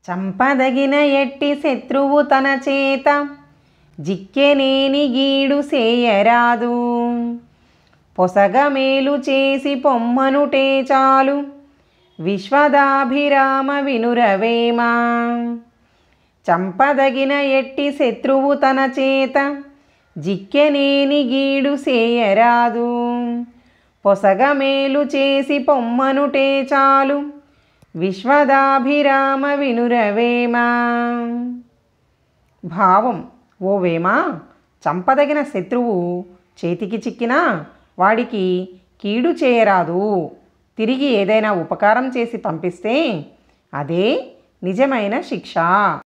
చంపదగిన ఎట్టి శత్రువు తన చేత జిక్కెనేని గీడు సేయరాదు పొసగమేలు చేసి పొమ్మనుటే చాలు విశ్వదాభిరామ వినురవేమా చంపదగిన ఎట్టి శత్రువు తన చేత జిక్కెనేని గీడు సేయరాదు పొసగమేలు చేసి పొమ్మనుటే చాలు విశ్వదాభిరామ వినురవేమా భావం ఓ వేమా చంపదగిన శత్రువు చేతికి చిక్కినా వాడికి కీడు చేయరాదు తిరిగి ఏదైనా ఉపకారం చేసి పంపిస్తే అదే నిజమైన శిక్ష